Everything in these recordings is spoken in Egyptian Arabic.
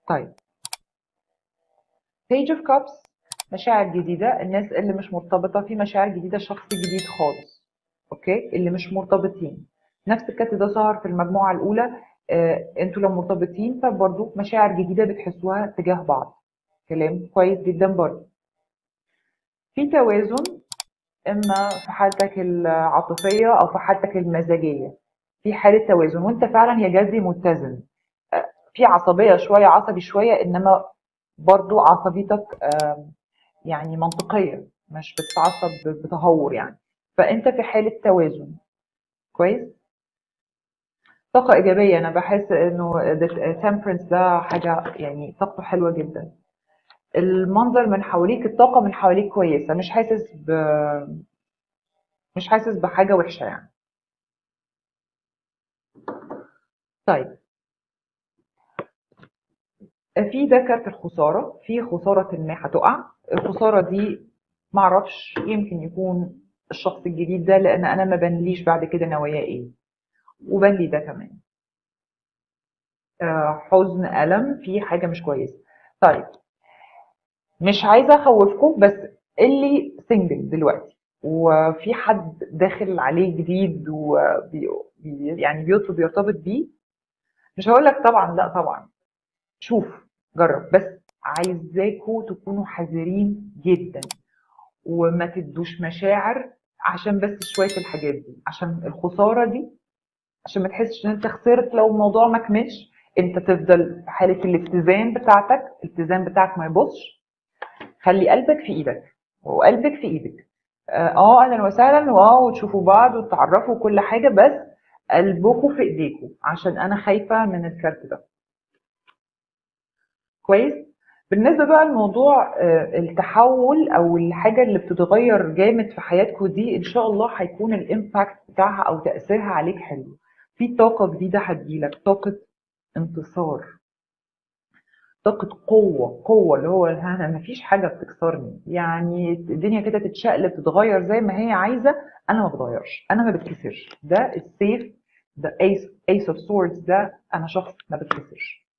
طيب page of cups مشاعر جديدة الناس اللي مش مرتبطة في مشاعر جديدة شخص جديد خالص اوكي اللي مش مرتبطين نفس الكات ده ظهر في المجموعة الأولى آه، انتوا لو مرتبطين فبرضه مشاعر جديدة بتحسوها تجاه بعض كلام كويس جدا برضه في توازن اما في حالتك العاطفية او في حالتك المزاجية في حالة توازن وانت فعلا يا جدي متزن آه، في عصبية شوية عصبي شوية انما برضو عصبيتك آم، يعني منطقية مش بتتعصب بتهور يعني فانت في حالة توازن كويس طاقة إيجابية أنا بحس إنه temperance ده حاجة يعني طاقته حلوة جدا المنظر من حواليك الطاقة من حواليك كويسة مش حاسس ب مش حاسس بحاجة وحشة يعني طيب في ده كارت الخسارة في خسارة ما هتقع الخسارة دي معرفش يمكن يكون الشخص الجديد ده لأن أنا ما بنليش بعد كده نواياه إيه وبان لي ده كمان آه، حزن ألم في حاجة مش كويسة طيب مش عايزة أخوفكم بس اللي سنجل دلوقتي وفي حد داخل عليه جديد وبي بي- يعني بيطلب يرتبط بيه مش هقول لك طبعا لا طبعا شوف جرب بس عايزاكوا تكونوا حذرين جدا وما تدوش مشاعر عشان بس شوية الحاجات دي عشان الخسارة دي عشان ما تحسش ان انت خسرت لو الموضوع ما كملش انت تفضل في حالة الاتزان بتاعتك الاتزان بتاعك ما يبصش خلي قلبك في ايدك وقلبك في ايدك اه آه، اهلا وسهلا واو وتشوفوا بعض وتتعرفوا وكل حاجة بس قلبكم في ايديكم عشان انا خايفة من الكارت ده كويس بالنسبة بقى لموضوع آه، التحول او الحاجة اللي بتتغير جامد في حياتكم دي ان شاء الله هيكون الامباكت بتاعها او تأثيرها عليك حلو في طاقة جديدة هتجيلك طاقة انتصار طاقة قوة قوة اللي هو انا مفيش حاجة بتكسرني يعني الدنيا كده تتشقلب تتغير زي ما هي عايزة انا ما بتغيرش انا ما بتكسرش ده السيف ده ايس ايس اوف سوردز ده انا شخص ما بتكسرش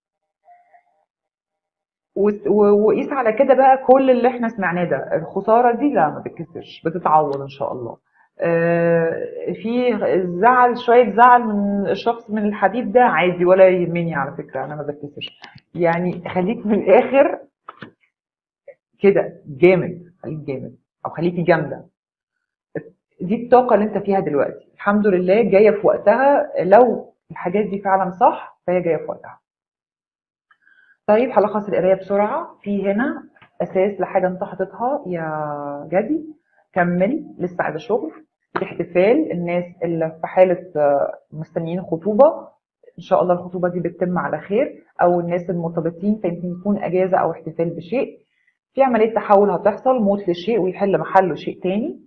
وس- و- وقيس على كده بقى كل اللي احنا سمعناه ده الخسارة دي لا ما بتكسرش بتتعوض ان شاء الله آه، في زعل شوية زعل من الشخص من الحبيب ده عادي ولا يهمني على فكرة انا ما بتكسرش يعني خليك من الاخر كده جامد خليك جامد او خليكي جامدة دي الطاقة اللي انت فيها دلوقتي الحمد لله جاية في وقتها لو الحاجات دي فعلا صح فهي جاية في وقتها طيب هلخص القرايه بسرعه في هنا اساس لحاجه انت حاططها يا جدي كمل لسه عايزه شغل في احتفال الناس اللي في حاله آه، مستنيين خطوبه ان شاء الله الخطوبه دي بتتم على خير او الناس المرتبطين فيمكن يكون اجازه او احتفال بشيء في عمليه تحول هتحصل موت لشيء ويحل محله شيء تاني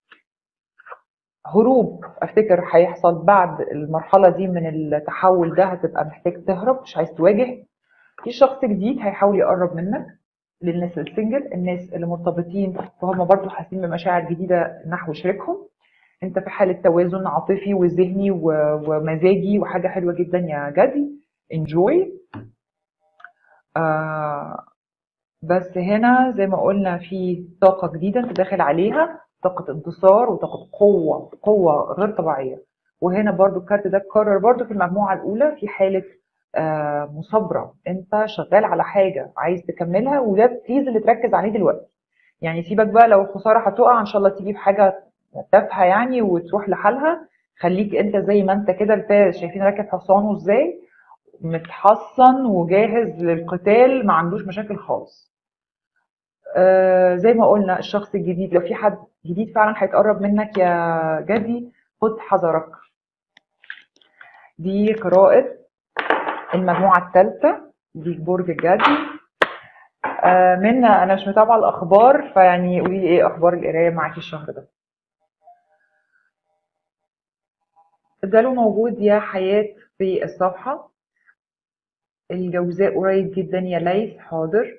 هروب افتكر هيحصل بعد المرحله دي من التحول ده هتبقى محتاج تهرب مش عايز تواجه في شخص جديد هيحاول يقرب منك للناس السنجل الناس اللي مرتبطين فهم برضو حاسين بمشاعر جديدة نحو شريكهم انت في حالة توازن عاطفي وذهني و- ومزاجي وحاجة حلوة جدا يا جدي enjoy آه بس هنا زي ما قلنا في طاقة جديدة انت داخل عليها طاقة انتصار وطاقة قوة قوة غير طبيعية وهنا برضو الكارت ده اتكرر برضو في المجموعة الأولى في حالة آه مثابرة انت شغال على حاجة عايز تكملها وده بليز اللي تركز عليه دلوقتي يعني سيبك بقى لو الخسارة هتقع ان شاء الله تيجي بحاجة تافهة يعني وتروح لحالها خليك انت زي ما انت كده الفارس شايفين راكب حصانه ازاي متحصن وجاهز للقتال ما عندوش مشاكل خالص آه زي ما قلنا الشخص الجديد لو في حد جديد فعلا هيتقرب منك يا جدي خد حذرك دي قراءة المجموعة الثالثة دي برج الجدي آه منا انا مش متابعة الاخبار فيعني قولي لي ايه اخبار القراية معاكي الشهر ده ده له موجود يا حياة في الصفحة الجوزاء قريب جدا يا ليث حاضر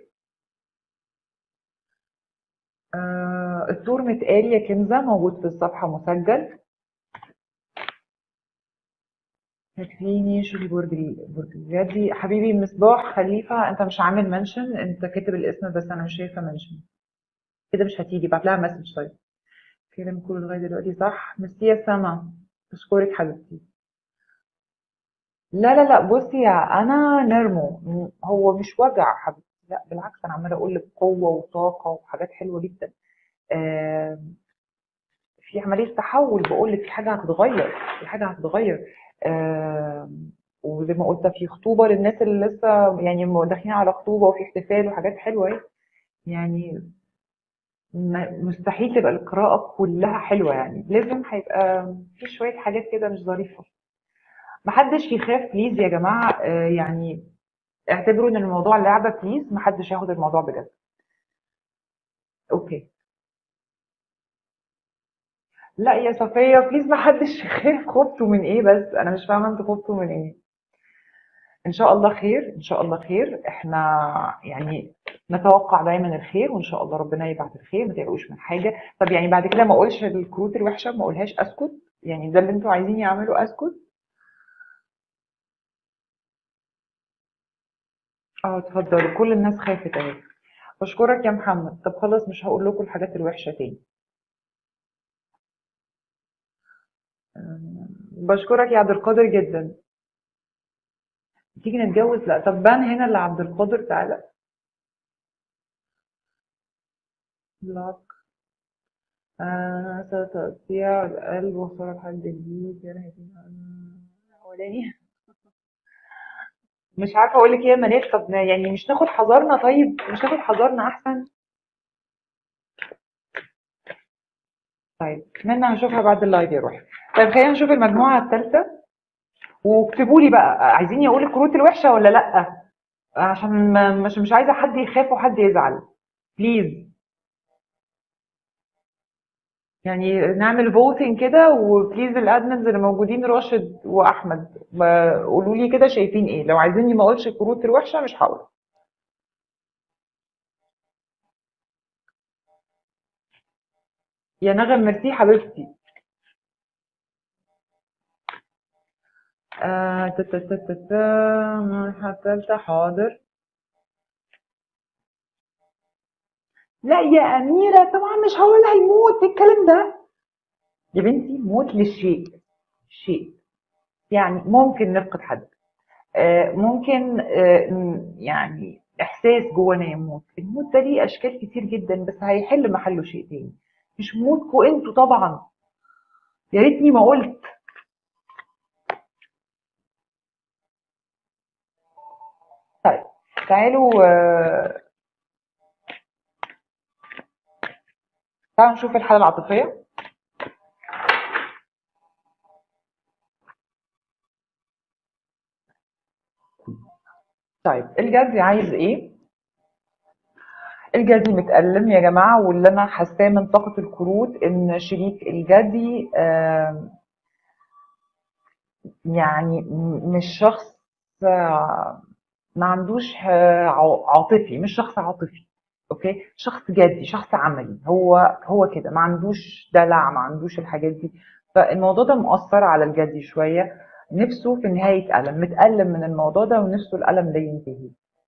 آه الطور متقال يا كنزة موجود في الصفحة مسجل تكفيني شوفي برج ال- برج الجدي حبيبي مصباح خليفة انت مش عامل منشن انت كاتب الاسم بس انا مش شايفة منشن كده مش هتيجي بعت لها مسج طيب كلام كله لغاية دلوقتي صح ميرسي يا سما بشكرك حبيبتي لا لا لا بصي يا انا نرمو م- هو مش وجع حبيبتي لا بالعكس انا عماله اقول لك قوه وطاقه وحاجات حلوه جدا آم، في عمليه تحول بقول لك في حاجه هتتغير في حاجه هتتغير آم، وزي ما قلت في خطوبه للناس اللي لسه يعني م- داخلين على خطوبه وفي احتفال وحاجات حلوه اهي. يعني م- مستحيل تبقى القراءه كلها حلوه يعني لازم هيبقى في شويه حاجات كده مش ظريفه محدش يخاف بليز يا جماعه آه، يعني اعتبروا ان الموضوع لعبه بليز محدش ياخد الموضوع بجد اوكي لا يا صفيه بليز محدش يخاف خفتوا من ايه بس انا مش فاهمه انتوا خفتوا من ايه ان شاء الله خير ان شاء الله خير احنا يعني نتوقع دايما الخير وان شاء الله ربنا يبعت الخير ما تقلقوش من حاجه طب يعني بعد كده ما اقولش الكروت الوحشه ما اقولهاش اسكت يعني ده اللي انتوا عايزين يعملوا اسكت اه اتفضلوا كل الناس خافت اهي بشكرك يا محمد طب خلاص مش هقول لكم الحاجات الوحشه تاني أم، بشكرك يا عبد القادر جدا تيجي نتجوز لا طب بان هنا اللي عبد القادر تعالى لا آه ستقطيع القلب وصار لحد جديد يا رهيب اولاني مش عارفه اقول لك ايه يا منال طب يعني مش ناخد حذرنا طيب مش ناخد حذرنا احسن طيب اتمنى هنشوفها بعد اللايف يا روحي طيب خلينا نشوف المجموعه الثالثه واكتبوا لي بقى عايزين اقول الكروت الوحشه ولا لا عشان ما مش مش عايزه حد يخاف وحد يزعل بليز يعني نعمل فوتنج كده وبليز الادمنز اللي موجودين راشد واحمد ب- قولوا لي كده شايفين ايه لو عايزيني ما اقولش الكروت الوحشه مش هقول يا نغم ميرسي حبيبتي آه تا تا تا تا تا المرحلة التالتة حاضر لا يا أميرة طبعا مش هقول هيموت إيه الكلام ده يا بنتي موت للشيء شيء يعني ممكن نفقد حد آه ممكن آه م- يعني إحساس جوانا يموت الموت ده ليه أشكال كتير جدا بس هيحل محله شيء تاني مش موتكم انتوا طبعا يا ريتني ما قلت طيب تعالوا آه، تعالوا نشوف الحالة العاطفية طيب الجدي عايز ايه؟ الجدي متألم يا جماعة واللي انا حاساه من طاقة الكروت ان شريك الجدي آم، يعني م- مش شخص آه، ما عندوش آه، عا- عاطفي مش شخص عاطفي اوكي شخص جدي شخص عملي هو هو كده ما عندوش دلع ما عندوش الحاجات دي فالموضوع ده مؤثر على الجدي شوية نفسه في نهاية ألم متألم من الموضوع ده ونفسه الألم ده ينتهي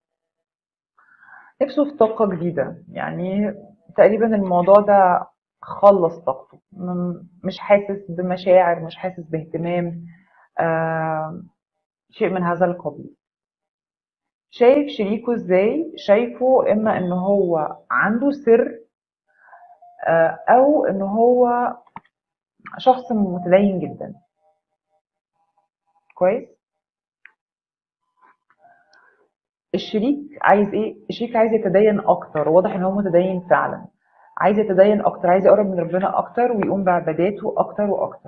نفسه في طاقة جديدة يعني تقريبا الموضوع ده خلص طاقته م- مش حاسس بمشاعر مش حاسس باهتمام آه شيء من هذا القبيل شايف شريكه ازاي شايفه اما ان هو عنده سر آه او ان هو شخص متدين جدا كويس الشريك عايز ايه الشريك عايز يتدين اكتر واضح ان هو متدين فعلا عايز يتدين اكتر عايز يقرب من ربنا اكتر ويقوم بعباداته اكتر واكتر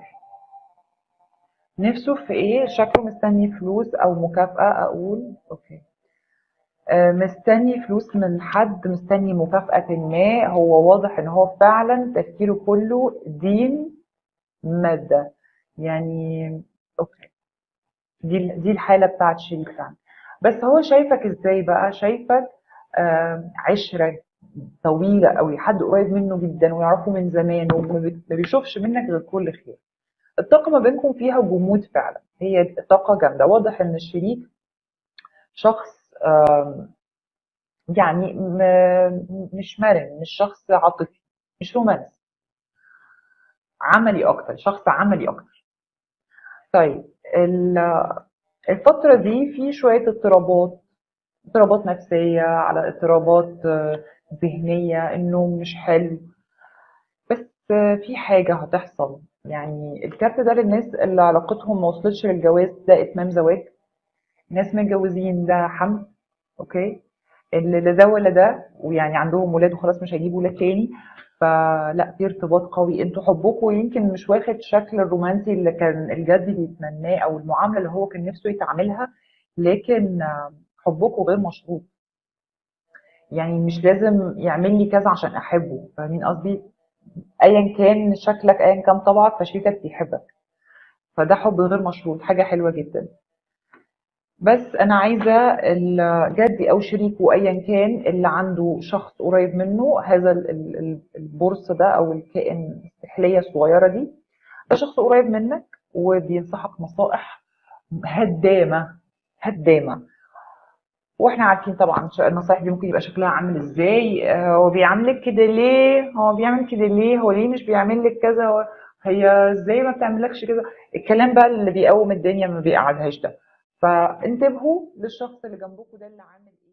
نفسه في ايه شكله مستني فلوس او مكافأة اقول اوكي آه، مستني فلوس من حد مستني مكافأة ما هو واضح ان هو فعلا تفكيره كله دين مادة يعني اوكي دي دي الحالة بتاعت شريك فعلا بس هو شايفك ازاي بقى شايفك آه، عشرة طويلة قوي حد قريب منه جدا ويعرفه من زمان وما بي- ما بيشوفش منك غير كل خير الطاقه ما بينكم فيها جمود فعلا هي طاقه جامده واضح ان الشريك شخص آم، يعني م- مش مرن مش شخص عاطفي مش رومانسي عملي اكتر شخص عملي اكتر طيب ال- الفترة دي في شوية اضطرابات اضطرابات نفسية على اضطرابات آه، ذهنية النوم مش حلو بس آه، في حاجة هتحصل يعني الكارت ده للناس اللي علاقتهم ما وصلتش للجواز ده اتمام زواج ناس متجوزين ده حمل اوكي اللي لا ده ولا ده ويعني عندهم ولاد وخلاص مش هيجيبوا ولاد تاني فلا في ارتباط قوي انتوا حبكم يمكن مش واخد شكل الرومانسي اللي كان الجدي بيتمناه او المعامله اللي هو كان نفسه يتعاملها لكن آه، حبكم غير مشروط يعني مش لازم يعمل لي كذا عشان احبه فاهمين قصدي ايا كان شكلك ايا كان طبعك فشريكك بيحبك فده حب غير مشروط حاجه حلوه جدا بس انا عايزه الجدي او شريكه ايا كان اللي عنده شخص قريب منه هذا ال- ال- ال- البورصه ده او الكائن السحليه الصغيره دي ده شخص قريب منك وبينصحك نصائح هدامه هدامه واحنا عارفين طبعا ش- النصائح دي ممكن يبقى شكلها عامل ازاي آه، هو بيعاملك كده ليه هو بيعمل كده ليه هو ليه مش بيعمل لك كذا هو هي ازاي ما بتعملكش كده الكلام بقى اللي بيقوم الدنيا ما بيقعدهاش ده فانتبهوا للشخص اللي جنبكم ده اللي عامل ايه